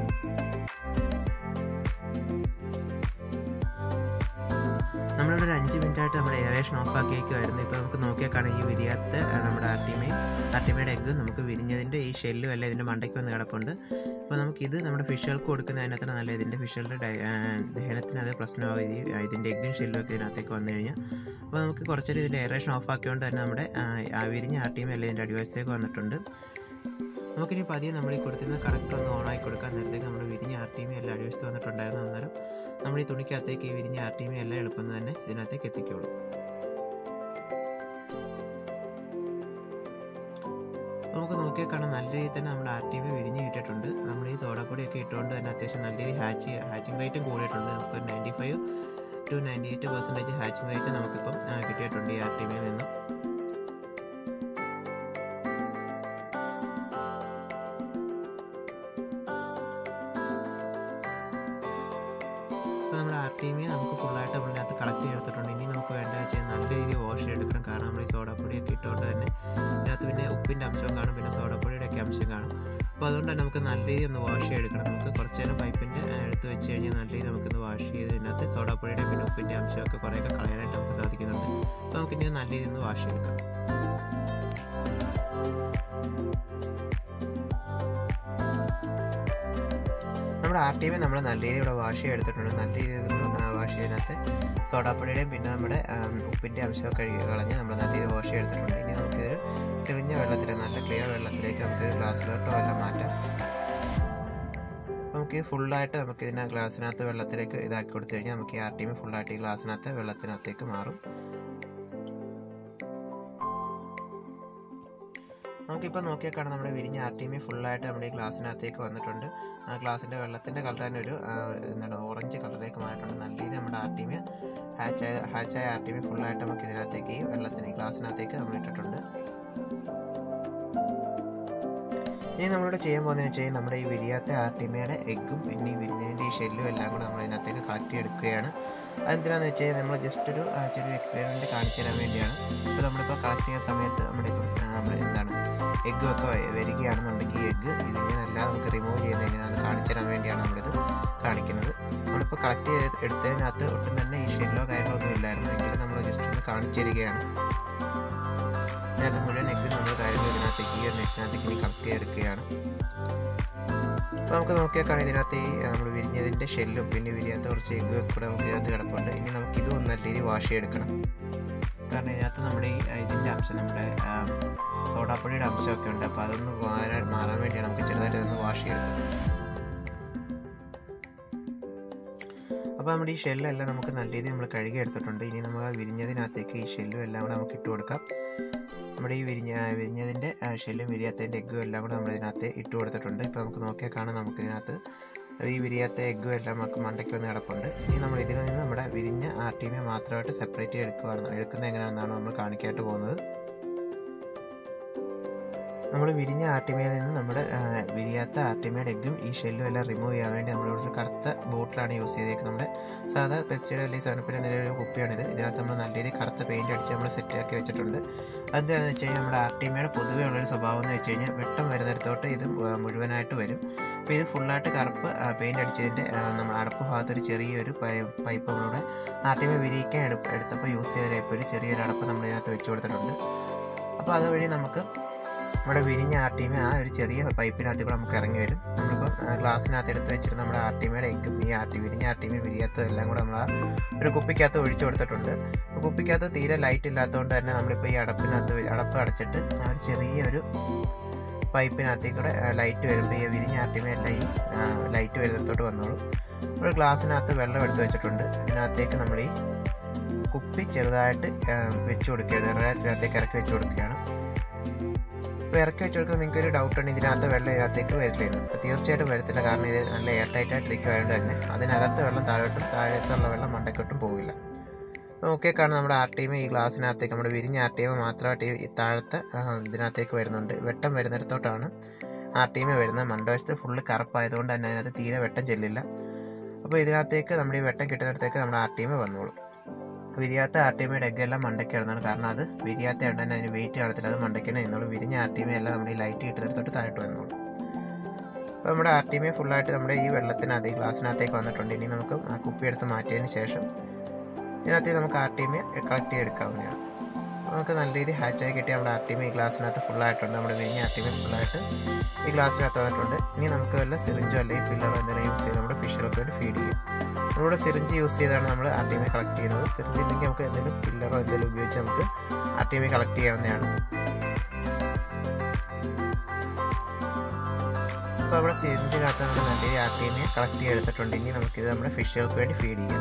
നമ്മളിവിടെ ഒരു അഞ്ച് മിനിറ്റ് ആയിട്ട് നമ്മുടെ എയറേഷൻ ഓഫ് ആക്കിയേക്കുമായിരുന്നു ഇപ്പോൾ നമുക്ക് നോക്കിയാൽ കാണാം ഈ വിരിയാത്ത ആ, നമ്മുടെ ആർട്ടിമയും ആർട്ടിമയുടെ എഗ്ഗും നമുക്ക് വിരിഞ്ഞതിൻ്റെ ഈ ഷെല്ലും എല്ലാം ഇതിൻ്റെ മണ്ടയ്ക്ക് വന്ന് കിടപ്പുണ്ട് അപ്പോൾ നമുക്കിത് നമ്മുടെ ഫിഷുകൾക്ക് കൊടുക്കുന്നതിനകത്ത് നല്ല ഇതിൻ്റെ ഫിഷുകളുടെ ഡയ ആ, ദഹനത്തിന് അത് പ്രശ്നമാകും ഈ ഇതിൻ്റെ എഗ്ഗും ഷെല്ലും ഒക്കെ ഇതിനകത്തേക്ക് വന്നു കഴിഞ്ഞാൽ അപ്പോൾ നമുക്ക് കുറച്ചൊരു ഇതിൻ്റെ എയറേഷൻ ഓഫ് ആക്കിയതുകൊണ്ട് തന്നെ നമ്മുടെ ആ, ആ വിരിഞ്ഞ ആർട്ടിമ എല്ലാം ഇതിൻ്റെ അടിവശത്തേക്ക് വന്നിട്ടുണ്ട് നമുക്കിനി പതിയെ നമ്മൾ ഈ കൊടുത്തിരുന്ന കറക്റ്റ് ഒന്ന് ഓണാക്കി കൊടുക്കാൻ നേരത്തേക്ക് നമ്മുടെ വിരിഞ്ഞ ആർ ടി എല്ലാം അടിവശത്ത് വന്നിട്ടുണ്ടായിരുന്നു അന്നേരം നമ്മൾ ഈ തുണിക്കകത്തേക്ക് ഈ വിരിഞ്ഞ ആർ ടി എല്ലാം എളുപ്പം തന്നെ ഇതിനകത്തേക്ക് എത്തിക്കോളും നമുക്ക് നോക്കിയാൽ കാണാം നല്ല രീതിയിൽ തന്നെ നമ്മുടെ ആർ ടി വി വിരിഞ്ഞ് കിട്ടിയിട്ടുണ്ട് നമ്മൾ ഈ സോഡാപ്പൊടിയൊക്കെ ഇട്ടുകൊണ്ട് തന്നെ അത്യാവശ്യം നല്ല രീതിയിൽ ഹാച്ച് ഹാച്ചിങ് റേറ്റും കൂടിയിട്ടുണ്ട് നമുക്ക് ninety five to ninety eight percentage hatching rate നമുക്കിപ്പം ആ, കിട്ടിയിട്ടുണ്ട് ഈ ആർ ടി വിയിൽ നിന്നും ഇപ്പോൾ നമ്മുടെ ആർ ടി എമ്മിയെ നമുക്ക് ഫുള്ളായിട്ട് നമ്മളിനകത്ത് കളക്ട് ചെയ്തെടുത്തിട്ടുണ്ട് ഇനി നമുക്ക് വേണ്ട വെച്ചാൽ നല്ല രീതിയിൽ വാഷ് ചെയ്തെടുക്കണം കാരണം നമ്മൾ ഈ സോഡാപ്പൊടിയൊക്കെ ഇട്ടുകൊണ്ട് തന്നെ ഇതിനകത്ത് പിന്നെ ഉപ്പിൻ്റെ അംശവും കാണും പിന്നെ സോഡാപ്പൊടിയുടെ ഒക്കെ അംശം കാണും അപ്പോൾ അതുകൊണ്ട് തന്നെ നമുക്ക് നല്ല രീതിയിൽ ഒന്ന് വാഷ് ചെയ്തെടുക്കണം നമുക്ക് കുറച്ച് നേരം പൈപ്പിൻ്റെ എടുത്ത് വെച്ച് കഴിഞ്ഞാൽ നല്ല രീതിയിൽ നമുക്കൊന്ന് വാഷ് ചെയ്ത് ഇതിനകത്ത് സോഡാപ്പൊടിയുടെ പിന്നെ ഉപ്പിൻ്റെ അംശമൊക്കെ കുറേയൊക്കെ കളയാനായിട്ട് നമുക്ക് സാധിക്കുന്നുണ്ട് അപ്പോൾ നമുക്ക് ഇനി നല്ല രീതിയിൽ ഒന്ന് വാഷ് ചെയ്തെടുക്കാം നമ്മുടെ ആർ ടി വി നമ്മൾ നല്ല രീതിയിൽ ഇവിടെ വാഷ് ചെയ്തെടുത്തിട്ടുണ്ട് നല്ല രീതിയിൽ ഒന്ന് വാഷ് ചെയ്തതിനകത്ത് സോഡാപ്പൊടിയുടെയും പിന്നെ നമ്മുടെ ഉപ്പിൻ്റെ അംശമൊക്കെ കഴുകി കളഞ്ഞ് നമ്മൾ നല്ല രീതിയിൽ വാഷ് ചെയ്തെടുത്തിട്ടുണ്ട് ഇനി നമുക്കിതൊരു തെളിഞ്ഞ വെള്ളത്തിൽ നല്ല ക്ലിയർ വെള്ളത്തിലേക്ക് നമുക്കൊരു ഗ്ലാസ്സിലോട്ടോ എല്ലാം മാറ്റാം നമുക്ക് ഫുള്ളായിട്ട് നമുക്ക് ഇതിനെ ഗ്ലാസ്സിനകത്ത് വെള്ളത്തിലേക്ക് ഇതാക്കി കൊടുത്തു കഴിഞ്ഞാൽ നമുക്ക് ഈ ആർ ടി വി ഫുള്ളായിട്ട് ഈ ഗ്ലാസ്സിനകത്ത് വെള്ളത്തിനകത്തേക്ക് മാറും നമുക്കിപ്പോൾ നോക്കിയാൽ കാണാം നമ്മുടെ വിരിഞ്ഞ ആർ ടി എം ഫുള്ളായിട്ട് നമ്മുടെ ഈ ഗ്ലാസ്സിനകത്തേക്ക് വന്നിട്ടുണ്ട് ആ ഗ്ലാസിൻ്റെ വെള്ളത്തിൻ്റെ കളർ തന്നെ ഒരു ആ, എന്താണ് ഓറഞ്ച് കളറിലേക്ക് മാറിയിട്ടുണ്ട് നല്ല രീതിയിൽ നമ്മുടെ ആർ ടി എം ഹാച്ചായ ഹാച്ചായ ആർ ടി എം ഫുള്ളായിട്ട് നമുക്ക് ഇതിനകത്തേക്ക് ഈ വെള്ളത്തിന് ഈ ഗ്ലാസ്സിനകത്തേക്ക് നമ്മൾ ഇട്ടിട്ടുണ്ട് ഇനി നമ്മളിവിടെ ചെയ്യാൻ പോകുന്നത് വെച്ച് കഴിഞ്ഞാൽ നമ്മുടെ ഈ വിരിയാത്ത ആർട്ടിമയുടെ എഗ്ഗും പിന്നെ ഈ വിരിഞ്ഞതിൻ്റെ ഈ ഷെല്ലും എല്ലാം കൂടെ നമ്മൾ ഇതിനകത്തേക്ക് കളക്ട് ചെയ്തെടുക്കുകയാണ് അതെന്തിനാന്ന് വെച്ച് കഴിഞ്ഞാൽ നമ്മൾ ജസ്റ്റ് ഒരു ആ, ചെറിയൊരു എക്സ്പെരിമെൻറ്റ് കാണിച്ചു തരാൻ വേണ്ടിയാണ് ഇപ്പോൾ നമ്മളിപ്പോൾ കളക്ട് ചെയ്യുന്ന സമയത്ത് നമ്മുടെ ഇപ്പം ആ, നമ്മുടെ എന്താണ് എഗ്ഗ് ഒക്കെ വ- വരികയാണെന്നുണ്ടെങ്കിൽ ഈ എഗ്ഗ് ഇതിങ്ങനെയല്ല നമുക്ക് റിമൂവ് ചെയ്യുന്നത് എങ്ങനെയാണെന്ന് കാണിച്ചു തരാൻ വേണ്ടിയാണ് നമ്മളിത് കാണിക്കുന്നത് നമ്മളിപ്പോൾ കളക്ട് ചെയ്ത് എടുത്തതിനകത്ത് ഒട്ടും തന്നെ ഈ ഷെല്ലോ കാര്യങ്ങളോ ഒന്നും ഇല്ലായിരുന്നു എങ്കിലും നമ്മൾ ജസ്റ്റ് ഒന്ന് കാണിച്ചു തരികയാണ് ഇതിനകത്ത് മുഴുവൻ എഗ്ഗ് നമ്മൾ കാര്യങ്ങൾ ഇതിനകത്തേക്ക് ഈ ഒരു നെറ്റിനകത്തേക്ക് ഇനി കളക്ട് ചെയ്തെടുക്കുകയാണ് അപ്പോൾ നമുക്ക് നോക്കിയാൽ കാണാം ഇതിനകത്ത് ഈ നമ്മൾ വിരിഞ്ഞതിൻ്റെ ഷെല്ലും പിന്നെ വിരിയാത്ത കുറച്ച് എഗ്ഗ് കൂടെ നമുക്ക് ഇതിനകത്ത് കിടപ്പുണ്ട് ഇനി നമുക്ക് ഇതും ഒന്ന് നല്ല രീതിയിൽ വാഷ് ചെയ്തെടുക്കണം കാരണം ഇതിനകത്ത് നമ്മുടെ ഈ ഇതിൻ്റെ അംശം നമ്മുടെ ആ, സോഡാപ്പൊടിയുടെ അംശമൊക്കെ ഉണ്ട് അപ്പോൾ അതൊന്ന് മാറാൻ മാറാൻ വേണ്ടിയാണ് നമുക്ക് ചെറുതായിട്ട് ഇതൊന്ന് വാഷ് ചെയ്തെടുക്കുന്നത് അപ്പോൾ നമ്മുടെ ഈ ഷെല്ലെല്ലാം നമുക്ക് നല്ല രീതിയിൽ നമ്മൾ കഴുകി എടുത്തിട്ടുണ്ട് ഇനി നമ്മൾ ആ വിരിഞ്ഞതിനകത്തേക്ക് ഈ ഷെല്ലും എല്ലാം കൂടെ നമുക്ക് ഇട്ട് കൊടുക്കാം നമ്മുടെ ഈ വിരിഞ്ഞ വിരിഞ്ഞതിൻ്റെ ഷെല്ലും വിരിയാത്തതിൻ്റെ എഗ്ഗും എല്ലാം കൂടെ നമ്മൾ ഇതിനകത്ത് ഇട്ട് കൊടുത്തിട്ടുണ്ട് ഇപ്പോൾ നമുക്ക് നോക്കിയാൽ കാണാം നമുക്ക് ഇതിനകത്ത് ഈ വിരിയാത്ത എഗ്ഗും എല്ലാം നമുക്ക് മണ്ടയ്ക്ക് വന്ന് കിടപ്പുണ്ട് ഇനി നമ്മൾ ഇതിൽ നിന്ന് നമ്മുടെ വിരിഞ്ഞ ആർട്ടിമെ മാത്രമായിട്ട് സെപ്പറേറ്റ് എടുക്കുകയാണ് എടുക്കുന്നത് എങ്ങനെയാണെന്നാണ് നമ്മൾ കാണിക്കാനായിട്ട് പോകുന്നത് നമ്മൾ വിരിഞ്ഞ ആർട്ടിമയിൽ നിന്ന് നമ്മുടെ ആ, വിരിയാത്ത ആർട്ടിമയുടെ എഗ്ഗും ഈ ഷെല്ലും എല്ലാം റിമൂവ് ചെയ്യാൻ വേണ്ടി നമ്മളിവിടെ ഒരു കറുത്ത ബോട്ടിലാണ് യൂസ് ചെയ്തേക്കുന്നത് നമ്മുടെ സാധാ പെപ്സിയുടെ അല്ലെങ്കിൽ സെവനപ്പിൻ്റെ എന്തെങ്കിലും ഒരു കുപ്പിയാണിത് ഇതിനകത്ത് നമ്മൾ നല്ല രീതിയിൽ കറുത്ത പെയിൻറ്റ് അടിച്ച് നമ്മൾ സെറ്റ് ആക്കി വെച്ചിട്ടുണ്ട് അതെന്താണെന്ന് വെച്ച് കഴിഞ്ഞാൽ നമ്മുടെ ആർട്ടിമയുടെ പൊതുവേ ഉള്ളൊരു സ്വഭാവം എന്ന് വെച്ച് കഴിഞ്ഞാൽ വെട്ടം വരുന്നിടത്തോട്ട് ഇത് ആ, മുഴുവനായിട്ട് വരും അപ്പോൾ ഇത് ഫുള്ളായിട്ട് കറുപ്പ് പെയിൻറ്റ് അടിച്ചതിൻ്റെ ആ, നമ്മുടെ അടപ്പ് ഭാഗത്ത് ഒരു ചെറിയൊരു പൈ- പൈപ്പ് നമ്മളുടെ ആർട്ടിമ വിരിയിക്കാൻ എടുപ്പ് എടുത്തപ്പോൾ യൂസ് ചെയ്ത ടൈപ്പ് ഒരു ചെറിയൊരു അടപ്പ് നമ്മൾ ഇതിനകത്ത് വെച്ച് കൊടുത്തിട്ടുണ്ട് അപ്പോൾ അതുവഴി നമുക്ക് നമ്മുടെ വിരിഞ്ഞ ആർട്ടിമ ആ ഒരു ചെറിയ പൈപ്പിനകത്ത് കൂടെ നമുക്ക് ഇറങ്ങി വരും നമ്മളിപ്പം ആ, ഗ്ലാസ്സിനകത്ത് എടുത്ത് വെച്ചിട്ട് നമ്മുടെ ആർട്ടിമയുടെ എഗ്ഗും ഈ ആർട്ടി വിരിഞ്ഞ ആർട്ടിമ വിരിയാത്തതും എല്ലാം കൂടെ നമ്മൾ ആ ഒരു കുപ്പിക്കകത്ത് ഒഴിച്ചു കൊടുത്തിട്ടുണ്ട് അപ്പോൾ കുപ്പിക്കകത്ത് തീരെ ലൈറ്റ് ഇല്ലാത്തതുകൊണ്ട് തന്നെ നമ്മളിപ്പോൾ ഈ അടപ്പിനകത്ത് വെ- അടപ്പ് അടച്ചിട്ട് ആ ഒരു ചെറിയൊരു പൈപ്പിനകത്തേക്ക് കൂടെ ലൈറ്റ് വരുമ്പോൾ ഈ വിരിഞ്ഞ ആർട്ടിമയെല്ലാം ഈ ലൈറ്റ് വരുന്നിടത്തോട്ട് വന്നോളും ഒരു ഗ്ലാസ്സിനകത്ത് വെള്ളം എടുത്ത് വെച്ചിട്ടുണ്ട് ഇതിനകത്തേക്ക് നമ്മൾ ഈ കുപ്പി ചെറുതായിട്ട് ആ, വെച്ച് കൊടുക്കുകയാണ് വെള്ളത്തിനകത്തേക്ക് ഇറക്കി വെച്ച് കൊടുക്കുകയാണ് ഇപ്പോൾ ഇറക്കി വെച്ച് കൊടുക്കുമ്പോൾ നിങ്ങൾക്ക് ഒരു ഡൗട്ട് ഉണ്ട് ഇതിനകത്ത് വെള്ളം ഇതിനകത്തേക്ക് വരില്ലെന്ന് അപ്പോൾ തീർച്ചയായിട്ടും വരത്തില്ല കാരണം ഇത് നല്ല എയർ ടൈറ്റ് ആയിട്ട് ഇരിക്കുമായതുകൊണ്ട് തന്നെ അതിനകത്ത് വെള്ളം താഴോട്ടും താഴത്തുള്ള വെള്ളം മണ്ടയ്ക്കോട്ടും പോകില്ല ഓക്കെ കാണും നമ്മുടെ ആർ ടി എം ഈ ഗ്ലാസ്സിനകത്തേക്ക് നമ്മുടെ വിരിഞ്ഞ ആർ ടി എം മാത്രമായിട്ട് ഈ താഴത്തെ ആ, ഇതിനകത്തേക്ക് വരുന്നുണ്ട് വെട്ടം വരുന്നിടത്തോട്ടാണ് ആർ ടി എം വരുന്നത് മണ്ടവശത്ത് ഫുള്ള് കറുപ്പായതുകൊണ്ട് തന്നെ അതിനകത്ത് തീരെ വെട്ടം ചെല്ലില്ല അപ്പോൾ ഇതിനകത്തേക്ക് നമ്മുടെ ഈ വെട്ടം കിട്ടുന്നിടത്തേക്ക് നമ്മുടെ ആർ ടി എം വന്നോളും വിരിയാത്ത ആർ ടി എമ്മയുടെ എഗ് എല്ലാം മണ്ടയ്ക്ക് ഇടുന്നതാണ് കാരണം അത് വിരിയാത്ത ഉണ്ട് തന്നെ അതിന് വെയിറ്റ് കാണത്തില്ല അത് മണ്ടയ്ക്കാണ് നിന്നോളൂ വിരിഞ്ഞ ആർ ടി എം എല്ലാം നമ്മുടെ ഈ ലൈറ്റ് കിട്ടുന്നിടത്തോട്ട് താഴോട്ട് വന്നോളും അപ്പോൾ നമ്മുടെ ആർ ടി എം ഫുള്ളായിട്ട് നമ്മുടെ ഈ വെള്ളത്തിനകത്ത് ഈ ഗ്ലാസ്സിനകത്തേക്ക് വന്നിട്ടുണ്ട് ഇനി നമുക്ക് ആ കുപ്പി എടുത്ത് മാറ്റിയതിന് ശേഷം ഇതിനകത്ത് നമുക്ക് ആർ ടി എം കളക്ട് ചെയ്തെടുക്കാവുന്നതാണ് നമുക്ക് നല്ല രീതിയിൽ ഹാച്ചായി കിട്ടി നമ്മുടെ ആർ ടി എം ഈ ഗ്ലാസ്സിനകത്ത് ഫുള്ളായിട്ടുണ്ട് നമ്മുടെ വിരിഞ്ഞ ആർ ടി എം ഫുള്ളായിട്ട് ഈ ഗ്ലാസ്സിനകത്ത് വന്നിട്ടുണ്ട് ഇനി നമുക്ക് വല്ല സിറിഞ്ചോ അല്ലെങ്കിൽ പില്ലറോ എന്തെങ്കിലും യൂസ് ചെയ്ത് നമ്മുടെ ഫിഷുകൾക്ക് വേണ്ടി ഫീഡ് ചെയ്യും നമ്മളിവിടെ സിറിഞ്ച് യൂസ് ചെയ്താണ് നമ്മൾ ആർ ടി എം കളക്ട് ചെയ്യുന്നത് സിറിഞ്ച് ഇല്ലെങ്കിൽ നമുക്ക് എന്തെങ്കിലും പില്ലറോ എന്തെങ്കിലും ഉപയോഗിച്ച് നമുക്ക് ആർ ടി എം കളക്ട് ചെയ്യാവുന്നതാണ് അപ്പോൾ നമ്മുടെ സിറിഞ്ചിനകത്ത് നമ്മൾ നല്ല രീതിയിൽ ആർ ടി എം കളക്ട് ചെയ്തെടുത്തിട്ടുണ്ട് ഇനി നമുക്കിത് നമ്മുടെ ഫിഷുകൾക്ക് വേണ്ടി ഫീഡ് ചെയ്യാം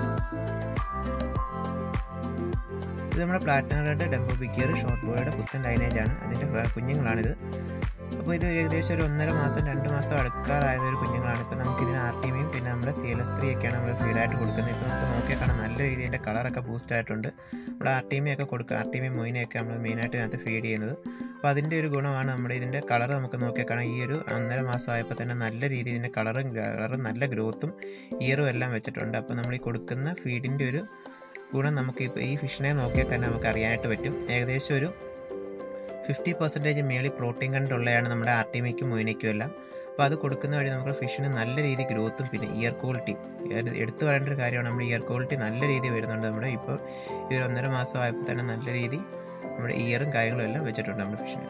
ഇത് നമ്മുടെ platinum red dumbo big ear short ബോയുടെ പുത്തൻ ലൈനേജ് ആണ് അതിൻ്റെ ഫ്ര- കുഞ്ഞുങ്ങളാണിത് അപ്പോൾ ഇത് ഏകദേശം ഒരു ഒന്നര മാസം രണ്ട് മാസം അടുക്കാറായ ഒരു കുഞ്ഞുങ്ങളാണ് ഇപ്പോൾ നമുക്ക് ഇതിന് ആർ ടി മിയും പിന്നെ നമ്മുടെ സി എൽ എസ് ത്രീ ഒക്കെയാണ് നമ്മൾ ഫീഡായിട്ട് കൊടുക്കുന്നത് ഇപ്പോൾ നമുക്ക് നോക്കിയാൽ കാണാം നല്ല രീതിയിൽ ഇതിൻ്റെ കളറൊക്കെ ബൂസ്റ്റ് ആയിട്ടുണ്ട് നമ്മൾ ആർ ടി ഒക്കെ കൊടുക്കുക ആർ ടി മി മൊയിനെയൊക്കെ നമ്മൾ മെയിനായിട്ട് ഇതിനകത്ത് ഫീഡ് ചെയ്യുന്നത് അപ്പോൾ അതിൻ്റെ ഒരു ഗുണമാണ് നമ്മുടെ ഇതിൻ്റെ കളർ നമുക്ക് നോക്കിയാൽ കാണാം ഈ ഒരു ഒന്നര മാസം ആയപ്പോൾ തന്നെ നല്ല രീതിയിൽ ഇതിൻ്റെ കളറും കളറും നല്ല ഗ്രോത്തും ഇയറും എല്ലാം വെച്ചിട്ടുണ്ട് അപ്പോൾ നമ്മൾ ഈ കൊടുക്കുന്ന ഫീഡിൻ്റെ ഒരു ഗുണം നമുക്ക് ഇപ്പോൾ ഈ ഫിഷിനെ നോക്കിയാൽ തന്നെ നമുക്ക് അറിയാനായിട്ട് പറ്റും ഏകദേശം ഒരു ഫിഫ്റ്റി പെർസെൻറ്റേജ് മേളിൽ പ്രോട്ടീൻ കണ്ടുള്ളതാണ് നമ്മുടെ ആർട്ടിമിക്കും മൊയിനയ്ക്കും എല്ലാം അപ്പോൾ അത് കൊടുക്കുന്ന വഴി നമുക്ക് ഫിഷിന് നല്ല രീതിയിൽ ഗ്രോത്തും പിന്നെ ഇയർ ക്വാളിറ്റി എടുത്തു പറയേണ്ട ഒരു കാര്യമാണ് നമ്മുടെ ഇയർ ക്വാളിറ്റി നല്ല രീതിയിൽ വരുന്നുണ്ട് നമ്മുടെ ഇപ്പോൾ ഈ ഒരു ഒന്നര മാസം ആയപ്പോൾ തന്നെ നല്ല രീതി നമ്മുടെ ഇയറും കാര്യങ്ങളും എല്ലാം വെച്ചിട്ടുണ്ട് നമ്മുടെ ഫിഷിന്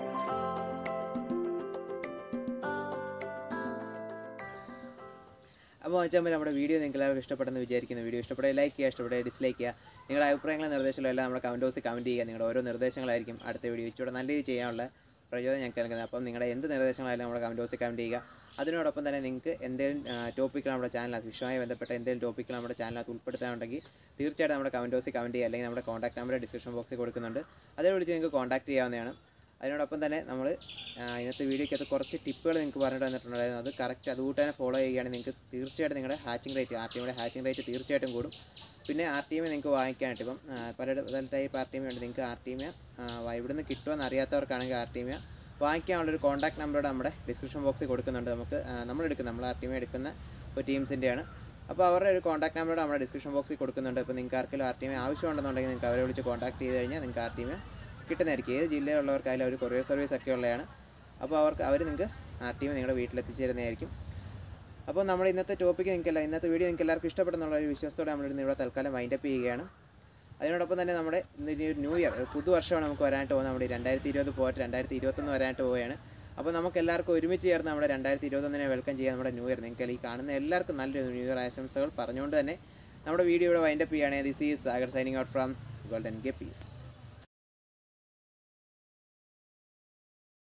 അപ്പോൾ വെച്ചാൽ നമ്മുടെ വീഡിയോ നിങ്ങൾക്ക് എല്ലാവർക്കും ഇഷ്ടപ്പെടുന്നു വിചാരിക്കുന്നു വീഡിയോ ഇഷ്ടപ്പെടുക ലൈക്ക് ചെയ്യുക ഇഷ്ടപ്പെടുക ഡിസ്ലൈക്ക് ചെയ്യുക നിങ്ങളുടെ അഭിപ്രായങ്ങളും നിർദ്ദേശങ്ങളും എല്ലാം നമ്മുടെ കമൻറ്റ് ബോക്സിൽ കമൻറ്റ് ചെയ്യുക നിങ്ങളുടെ ഓരോ നിർദ്ദേശങ്ങളായിരിക്കും അടുത്ത വീഡിയോ ഇച്ചിരി നല്ല രീതിയിൽ ചെയ്യാനുള്ള പ്രചോദനം ഞങ്ങൾക്ക് നൽകുന്നത് അപ്പം നിങ്ങളുടെ എന്ത് നിർദ്ദേശങ്ങളായാലും നമ്മുടെ കമൻറ്റ് ബോക്സിൽ കമൻറ്റ് ചെയ്യുക അതിനോടൊപ്പം തന്നെ നിങ്ങൾക്ക് എന്തെങ്കിലും ടോപ്പിക്കുകൾ നമ്മുടെ ചാനലിനകത്ത് ഫിഷുമായി ബന്ധപ്പെട്ട എന്തെങ്കിലും ടോപ്പിക്കുകൾ നമ്മുടെ ചാനലിനകത്ത് ഉൾപ്പെടുത്താനുണ്ടെങ്കിൽ തീർച്ചയായിട്ടും നമ്മുടെ കമൻറ്റ് ബോക്സിൽ കമൻറ്റ് ചെയ്യുക അല്ലെങ്കിൽ നമ്മുടെ കോൺടാക്ട് നമ്പർ ഡിസ്ക്രിപ്ഷൻ ബോക്സിൽ കൊടുക്കുന്നുണ്ട് അതിനെ വിളിച്ച് നിങ്ങൾക്ക് കോൺടാക്ട് ചെയ്യാവുന്നതാണ് അതിനോടൊപ്പം തന്നെ നമ്മൾ ഇന്നത്തെ വീഡിയോയ്ക്കകത്ത് കുറച്ച് ടിപ്പുകൾ നിങ്ങൾക്ക് പറഞ്ഞിട്ട് തന്നിട്ടുണ്ടായിരുന്നു അത് കറക്റ്റ് അതുകൂട്ട് തന്നെ ഫോളോ ചെയ്യുകയാണെങ്കിൽ നിങ്ങൾക്ക് തീർച്ചയായിട്ടും നിങ്ങളുടെ ഹാച്ചിങ് റേറ്റ് ആർ ടി എമ്മിയുടെ ഹാച്ചിങ് റേറ്റ് തീർച്ചയായിട്ടും കൂടും പിന്നെ ആർ ടി എം നിങ്ങൾക്ക് വാങ്ങിക്കാനായിട്ട് ഇപ്പം ആ, പല പല ടൈപ്പ് ആർ ടി എം ഉണ്ട് നിങ്ങൾക്ക് ആർ ടി എം ഇവിടുന്ന് കിട്ടുമെന്ന് അറിയാത്തവർക്കാണെങ്കിൽ ആർ ടി എം വാങ്ങിക്കാനുള്ളൊരു കോൺടാക്ട് നമ്പർ നമ്മുടെ ഡിസ്ക്രിപ്ഷൻ ബോക്സിൽ കൊടുക്കുന്നുണ്ട് നമുക്ക് ആ, നമ്മൾ എടുക്കുന്ന നമ്മൾ ആർ ടി എം എടുക്കുന്ന ഒരു ടീംസിൻ്റെയാണ് അപ്പോൾ അവരുടെ ഒരു കോൺടാക്ട് നമ്പർ നമ്മുടെ ഡിസ്ക്രിപ്ഷൻ ബോക്സിൽ കൊടുക്കുന്നുണ്ട് അപ്പോൾ നിങ്ങൾക്ക് ആർക്കെങ്കിലും ആർ ടി എം ആവശ്യമുണ്ടെന്നുണ്ടെങ്കിൽ നിങ്ങൾക്ക് അവരെ വിളിച്ച് കോൺടാക്ട് ചെയ്ത് കഴിഞ്ഞാൽ നിങ്ങൾക്ക് ആർ ടി എം കിട്ടുന്നതായിരിക്കും ഏത് ജില്ലയിലുള്ളവർക്കായാലും അവർ കൊറിയർ സർവീസ് ഒക്കെ ഉള്ളതാണ് അപ്പോൾ അവർക്ക് അവർ നിങ്ങൾക്ക് ആർ ടി എം നിങ്ങളുടെ വീട്ടിലെത്തിച്ചേരുന്നതായിരിക്കും അപ്പോൾ നമ്മുടെ ഇന്നത്തെ ടോപ്പിക്ക് നിങ്ങൾക്കല്ല ഇന്നത്തെ വീഡിയോ നിങ്ങൾക്ക് എല്ലാവർക്കും ഇഷ്ടപ്പെടുന്നുള്ള ഒരു വിശ്വാസത്തോടെ നമ്മൾ ഇന്ന് ഇവിടെ തൽക്കാലം വൈൻഡപ്പ് ചെയ്യുകയാണ് അതിനോടൊപ്പം തന്നെ നമ്മുടെ ഇന്ന് ഇനി ഒരു ന്യൂ ഇയർ ഒരു പുതുവർഷമാണ് നമുക്ക് വരാനായിട്ട് പോകുന്നത് നമ്മുടെ രണ്ടായിരത്തി ഇരുപത് പോയിട്ട് രണ്ടായിരത്തി ഇരുപത്തൊന്ന് വരാനായിട്ട് പോവുകയാണ് അപ്പോൾ നമുക്ക് എല്ലാവർക്കും ഒരുമിച്ച് ചേർന്ന് നമ്മുടെ രണ്ടായിരത്തി ഇരുപത്തൊന്നിനെ വെൽക്കം ചെയ്യാൻ നമ്മുടെ ന്യൂ ഇയർ നിങ്ങൾക്ക് ഈ കാണുന്ന എല്ലാവർക്കും നല്ലൊരു ന്യൂ ഇയർ ആശംസകൾ പറഞ്ഞുകൊണ്ട് തന്നെ നമ്മുടെ വീഡിയോ ഇവിടെ വൈൻഡപ്പ് ചെയ്യുകയാണെങ്കിൽ this is Sagar signing out from Golden guppies